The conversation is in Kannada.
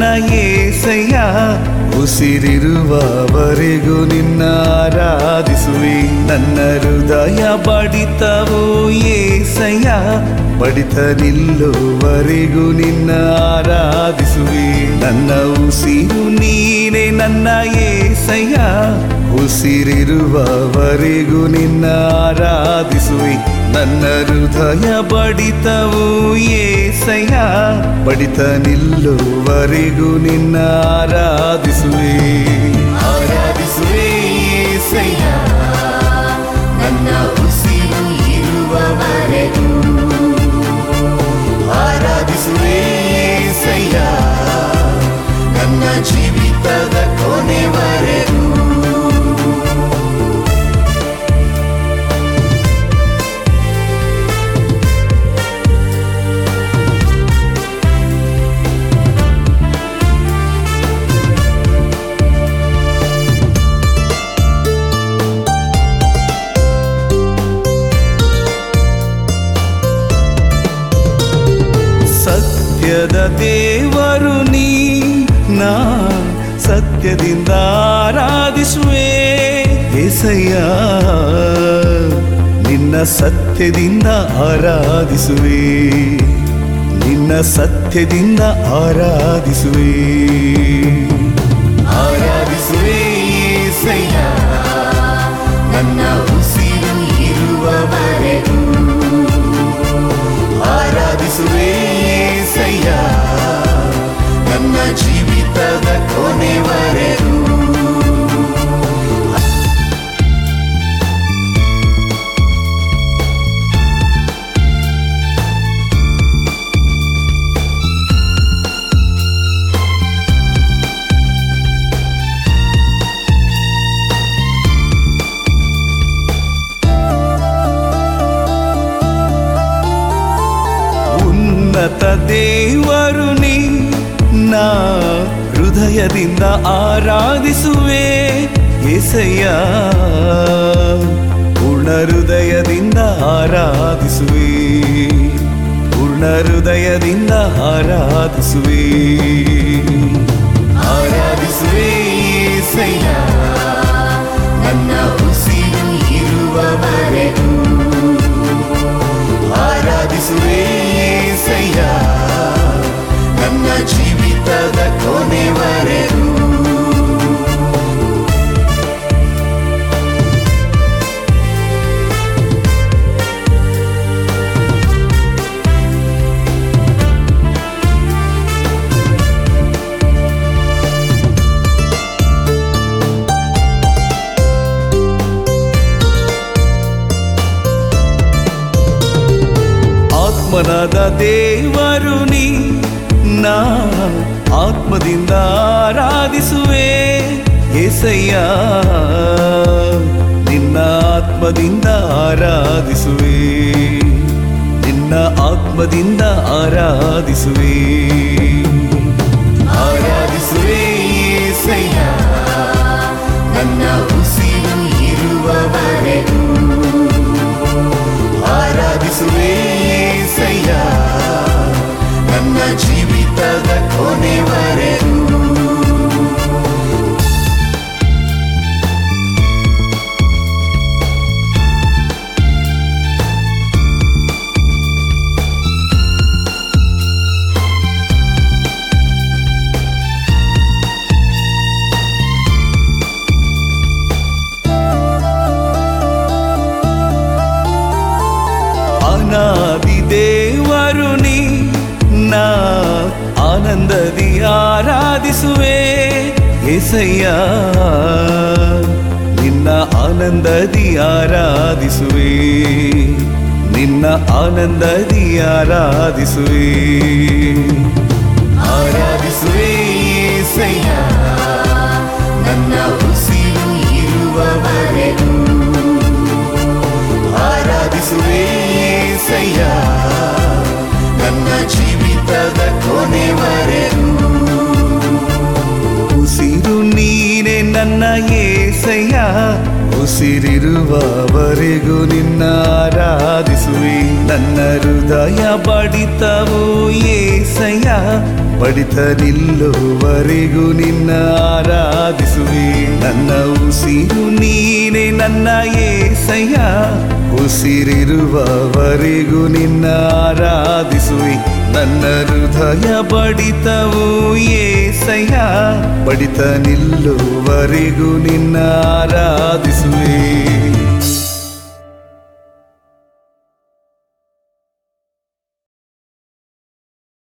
ಏಸಯ್ಯ ಉಸಿರಿರುವವರೆಗೂ ನಿನ್ನ ಆರಾಧಿಸುವೆ ನನ್ನ ಹೃದಯ ಬಡಿತವು ಏಸಯ್ಯ ಬಡಿತ ನಿಲ್ಲುವರೆಗೂ ನಿನ್ನ ಆರಾಧಿಸುವೆ ನನ್ನ ಉಸಿರು ನೀನೆ ನನ್ನ ಏಸಯ್ಯ ಉಸಿರಿರುವವರೆಗೂ ನಿನ್ನ ಆರಾಧಿಸುವೆ ನನ್ನ ಹೃದಯ ಬಡಿತವು ಏಸಯ್ಯ ಬಡಿತ ನಿಲ್ಲುವರೆಗೂ ನಿನ್ನ ಆರಾಧಿಸುವೆ ಆರಾಧಿಸುವೆ ಏಸಯ್ಯ ನನ್ನ ಉಸಿರು ಇರುವವರೆಗೂ ಆರಾಧಿಸುವೆ ಏಸಯ್ಯ ನನ್ನ ಜೀವಿತದ ಕೊನೆವರೆಗೂ ಸತ್ಯದ ದೇವರು ನೀ ನಾ ಸತ್ಯದಿಂದ ಆರಾಧಿಸುವೆ ಏಸಯ್ಯ ನಿನ್ನ ಸತ್ಯದಿಂದ ಆರಾಧಿಸುವೆ ನಿನ್ನ ಸತ್ಯದಿಂದ ಆರಾಧಿಸುವೆ ಆರಾಧಿಸುವೆ ಏಸಯ್ಯ ನನ್ನ ಉಸಿರು ಇರುವವರೆಗೂ ಆರಾಧಿಸುವೆ ಏಸಯ್ಯ ನನ್ನ ಜೀವಿತದ ಕೊನೆವರೆಗೂ ಉನ್ನತ ದೇವರು ನೀ ನಾ ಹೃದಯದಿಂದ ಆರಾಧಿಸುವೆ ಏಸಯ್ಯ ಪೂರ್ಣ ಹೃದಯದಿಂದ ಆರಾಧಿಸುವೆ ಪೂರ್ಣ ಹೃದಯದಿಂದ ಆರಾಧಿಸುವೆ ಆರಾಧಿಸುವೆ ಏಸಯ್ಯ ನನ್ನ ಉಸಿರು ಇರುವವರೆಗೂ ಆರಾಧಿಸುವೆ ಏಸಯ್ಯ ನನ್ನ ಜೀವಿತದ ಕೊನೆವರೆಗೂ ಆತ್ಮನಾದ ದೇವರು ನೀ ನಾ ಆತ್ಮದಿಂದ ಆರಾಧಿಸುವೆ ಏಸಯ್ಯ ನಿನ್ನ ಆತ್ಮದಿಂದ ಆರಾಧಿಸುವೆ ನಿನ್ನ ಆತ್ಮದಿಂದ ಆರಾಧಿಸುವೆ ಆರಾಧಿಸುವೆ ಏಸಯ್ಯ ನನ್ನ ಉಸಿರು ಇರುವವರೆಗೂ ಆರಾಧಿಸುವೆ ಏಸಯ್ಯ ನನ್ನ ಜೀವಿತದ ಕೊನೆವರೆಗೂ ಅನಾದಿ ದೇವರು ನೀ ನಾ ಆನಂದದಿ ಆರಾಧಿಸುವೆ ಏಸಯ್ಯ ನಿನ್ನ ಆನಂದದಿ ಆರಾಧಿಸುವೆ ನಿನ್ನ ಆನಂದದಿ ಆರಾಧಿಸುವೆ ಆರಾಧಿಸುವೆ ಏಸಯ್ಯ ನನ್ನ ಉಸಿರು ಇರುವವರೆಗೂ ಆರಾಧಿಸುವೆ ಏಸಯ್ಯ ನನ್ನ ಜೀವಿತದ ಕೊನೆವರೆಗೂ ಉಸಿರು ನೀನೆ ನನ್ನ ಏಸಯ್ಯ ಉಸಿರಿರುವವರೆಗೂ ನಿನ್ನ ಆರಾಧಿಸುವೆ ನನ್ನ ಹೃದಯ ಬಡಿತವು ಏಸಯ್ಯ ಬಡಿತ ನಿಲ್ಲುವರೆಗೂ ನಿನ್ನ ಆರಾಧಿಸುವೆ ನನ್ನ ಉಸಿರು ನೀನೆ ನನ್ನ ಏಸಯ್ಯ ಉಸಿರಿರುವವರೆಗೂ ನಿನ್ನ ಆರಾಧಿಸುವೆ ನನ್ನ ಹೃದಯ ಬಡಿತವು ಏಸಯ್ಯ ಬಡಿತ ನಿಲ್ಲುವರೆಗೂ ನಿನ್ನ ಆರಾಧಿಸುವೆ